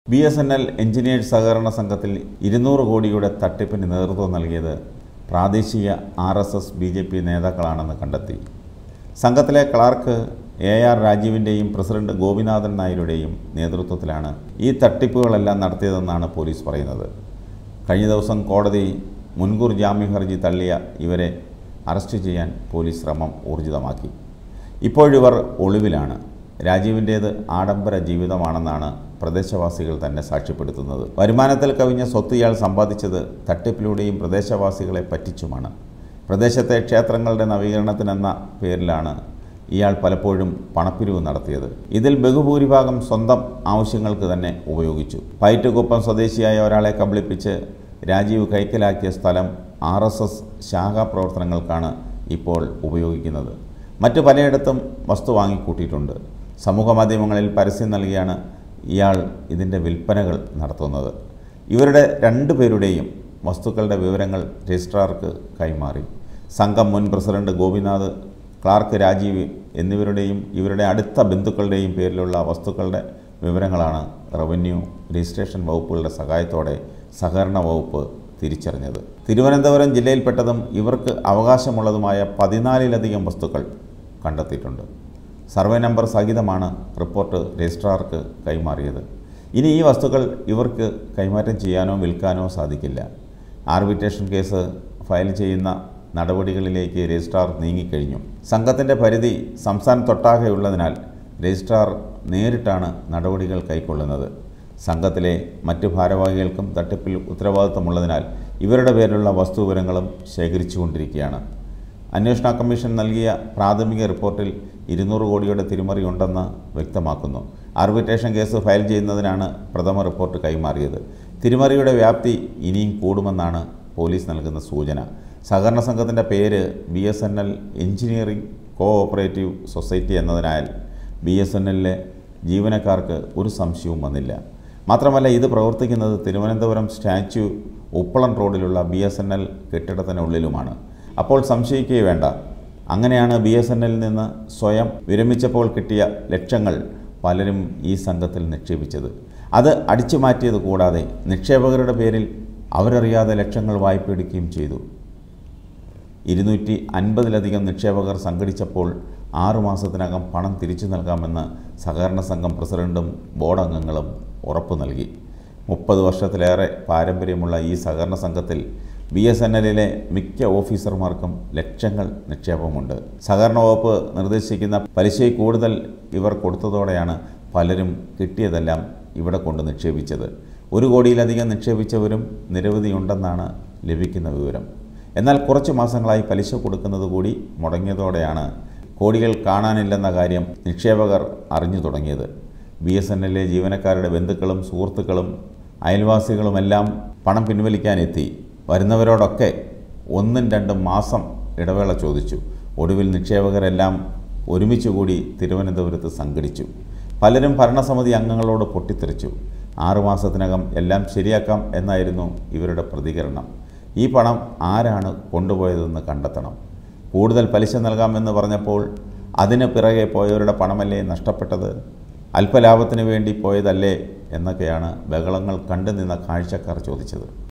B S N L engineers സഹകരണ സംഘത്തിൽ ഇരുന്നൂറ് കോടിയുടെ തട്ടിപ്പിന് നേതൃത്വം നൽകിയത് പ്രാദേശിക R S S B J P നേതാക്കളാണെന്ന് കണ്ടെത്തി സംഘത്തിലെ ക്ലാർക്ക് എ ആർ രാജീവിൻ്റെയും പ്രസിഡന്റ് ഗോപിനാഥൻ നായരുടെയും നേതൃത്വത്തിലാണ് ഈ തട്ടിപ്പുകളെല്ലാം നടത്തിയതെന്നാണ് പോലീസ് പറയുന്നത് കഴിഞ്ഞ ദിവസം കോടതി മുൻകൂർ ജാമ്യ ഹർജി തള്ളിയ ഇവരെ അറസ്റ്റ് ചെയ്യാൻ പോലീസ് ശ്രമം ഊർജിതമാക്കി ഇപ്പോഴിവർ ഒളിവിലാണ് രാജീവിൻ്റേത് ആഡംബര ജീവിതമാണെന്നാണ് പ്രദേശവാസികൾ തന്നെ സാക്ഷ്യപ്പെടുത്തുന്നത് വരുമാനത്തിൽ കവിഞ്ഞ സ്വത്ത് ഇയാൾ സമ്പാദിച്ചത് തട്ടിപ്പിലൂടെയും പ്രദേശവാസികളെ പറ്റിച്ചുമാണ് പ്രദേശത്തെ ക്ഷേത്രങ്ങളുടെ നവീകരണത്തിനെന്ന പേരിലാണ് ഇയാൾ പലപ്പോഴും പണപ്പിരിവ് നടത്തിയത് ഇതിൽ ബഹുഭൂരിഭാഗം സ്വന്തം ആവശ്യങ്ങൾക്ക് തന്നെ ഉപയോഗിച്ചു പയറ്റുകുപ്പം സ്വദേശിയായ ഒരാളെ കബളിപ്പിച്ച് രാജീവ് കൈക്കലാക്കിയ സ്ഥലം ആർ എസ് എസ് ശാഖാ പ്രവർത്തനങ്ങൾക്കാണ് ഇപ്പോൾ ഉപയോഗിക്കുന്നത് മറ്റു പലയിടത്തും വസ്തു വാങ്ങിക്കൂട്ടിയിട്ടുണ്ട് സമൂഹ മാധ്യമങ്ങളിൽ പരസ്യം നൽകിയാണ് ഇയാൾ ഇതിൻ്റെ വിൽപ്പനകൾ നടത്തുന്നത് ഇവരുടെ രണ്ടു പേരുടെയും വസ്തുക്കളുടെ വിവരങ്ങൾ രജിസ്ട്രാർക്ക് കൈമാറി സംഘം മുൻ പ്രസിഡന്റ് ഗോപിനാഥ് ക്ലാർക്ക് രാജീവ് എന്നിവരുടെയും ഇവരുടെ അടുത്ത ബന്ധുക്കളുടെയും പേരിലുള്ള വസ്തുക്കളുടെ വിവരങ്ങളാണ് റവന്യൂ രജിസ്ട്രേഷൻ വകുപ്പുകളുടെ സഹായത്തോടെ സഹകരണ വകുപ്പ് തിരിച്ചറിഞ്ഞത് തിരുവനന്തപുരം ജില്ലയിൽപ്പെട്ടതും ഇവർക്ക് അവകാശമുള്ളതുമായ പതിനാലിലധികം വസ്തുക്കൾ കണ്ടെത്തിയിട്ടുണ്ട് സർവേ നമ്പർ സഹിതമാണ് റിപ്പോർട്ട് രജിസ്ട്രാർക്ക് കൈമാറിയത് ഇനി ഈ വസ്തുക്കൾ ഇവർക്ക് കൈമാറ്റം ചെയ്യാനോ വിൽക്കാനോ സാധിക്കില്ല ആർബിട്രേഷൻ കേസ് ഫയൽ ചെയ്യുന്ന നടപടികളിലേക്ക് രജിസ്ട്രാർ നീങ്ങിക്കഴിഞ്ഞു സംഘത്തിൻ്റെ പരിധി സംസ്ഥാനത്തൊട്ടാകെയുള്ളതിനാൽ രജിസ്ട്രാർ നേരിട്ടാണ് നടപടികൾ കൈക്കൊള്ളുന്നത് സംഘത്തിലെ മറ്റു ഭാരവാഹികൾക്കും തട്ടിപ്പിൽ ഉത്തരവാദിത്തമുള്ളതിനാൽ ഇവരുടെ പേരിലുള്ള വസ്തുവിവരങ്ങളും ശേഖരിച്ചുകൊണ്ടിരിക്കുകയാണ് അന്വേഷണ കമ്മീഷൻ നൽകിയ പ്രാഥമിക റിപ്പോർട്ടിൽ ഇരുന്നൂറ് കോടിയുടെ തിരിമറി ഉണ്ടെന്ന് വ്യക്തമാക്കുന്നു ആർബിട്രേഷൻ കേസ് ഫയൽ ചെയ്യുന്നതിനാണ് പ്രഥമ റിപ്പോർട്ട് കൈമാറിയത് തിരിമറിയുടെ വ്യാപ്തി ഇനിയും കൂടുമെന്നാണ് പോലീസ് നൽകുന്ന സൂചന സഹകരണ സംഘത്തിൻ്റെ പേര് B S N L engineering co operative society എന്നതിനാൽ ബി എസ് എൻ എല്ലിലെ ജീവനക്കാർക്ക് ഒരു സംശയവും വന്നില്ല മാത്രമല്ല ഇത് പ്രവർത്തിക്കുന്നത് തിരുവനന്തപുരം സ്റ്റാച്യു ഉപ്പളം റോഡിലുള്ള ബി എസ് എൻ എൽ കെട്ടിടത്തിനുള്ളിലുമാണ് അപ്പോൾ സംശയിക്കുകയേ വേണ്ട അങ്ങനെയാണ് ബി എസ് എൻ എല്ലിൽ നിന്ന് സ്വയം വിരമിച്ചപ്പോൾ കിട്ടിയ ലക്ഷങ്ങൾ പലരും ഈ സംഘത്തിൽ നിക്ഷേപിച്ചത് അത് അടിച്ചു മാറ്റിയത് കൂടാതെ നിക്ഷേപകരുടെ പേരിൽ അവരറിയാതെ ലക്ഷങ്ങൾ വായ്പയെടുക്കുകയും ചെയ്തു ഇരുന്നൂറ്റി അൻപതിലധികം നിക്ഷേപകർ സംഘടിച്ചപ്പോൾ ആറുമാസത്തിനകം പണം തിരിച്ചു നൽകാമെന്ന് സഹകരണ സംഘം പ്രസിഡന്റും ബോർഡ് അംഗങ്ങളും ഉറപ്പു നൽകി മുപ്പത് വർഷത്തിലേറെ പാരമ്പര്യമുള്ള ഈ സഹകരണ സംഘത്തിൽ ബി എസ് എൻ എല്ലിലെ മിക്ക ഓഫീസർമാർക്കും ലക്ഷങ്ങൾ നിക്ഷേപമുണ്ട് സഹകരണ വകുപ്പ് നിർദ്ദേശിക്കുന്ന പലിശയിൽ കൂടുതൽ ഇവർ കൊടുത്തതോടെയാണ് പലരും കിട്ടിയതെല്ലാം ഇവിടെ കൊണ്ട് നിക്ഷേപിച്ചത് ഒരു കോടിയിലധികം നിക്ഷേപിച്ചവരും നിരവധിയുണ്ടെന്നാണ് ലഭിക്കുന്ന വിവരം എന്നാൽ കുറച്ച് മാസങ്ങളായി പലിശ കൊടുക്കുന്നത് കൂടി മുടങ്ങിയതോടെയാണ് കോടികൾ കാണാനില്ലെന്ന കാര്യം നിക്ഷേപകർ അറിഞ്ഞു തുടങ്ങിയത് ബി എസ് എൻ എല്ലിലെ ജീവനക്കാരുടെ ബന്ധുക്കളും സുഹൃത്തുക്കളും അയൽവാസികളുമെല്ലാം പണം പിൻവലിക്കാനെത്തി വരുന്നവരോടൊക്കെ ഒന്നും രണ്ടും മാസം ഇടവേള ചോദിച്ചു ഒടുവിൽ നിക്ഷേപകരെല്ലാം ഒരുമിച്ച് കൂടി തിരുവനന്തപുരത്ത് സംഘടിച്ചു പലരും ഭരണസമിതി അംഗങ്ങളോട് പൊട്ടിത്തെറിച്ചു ആറുമാസത്തിനകം എല്ലാം ശരിയാക്കാം എന്നായിരുന്നു ഇവരുടെ പ്രതികരണം ഈ പണം ആരാണ് കൊണ്ടുപോയതെന്ന് കണ്ടെത്തണം കൂടുതൽ പലിശ നൽകാമെന്ന് പറഞ്ഞപ്പോൾ അതിന് പിറകെ പോയവരുടെ പണമല്ലേ നഷ്ടപ്പെട്ടത് അല്പലാഭത്തിന് വേണ്ടി പോയതല്ലേ എന്നൊക്കെയാണ് ബഹളങ്ങൾ കണ്ടു നിന്ന കാഴ്ചക്കാർ ചോദിച്ചത്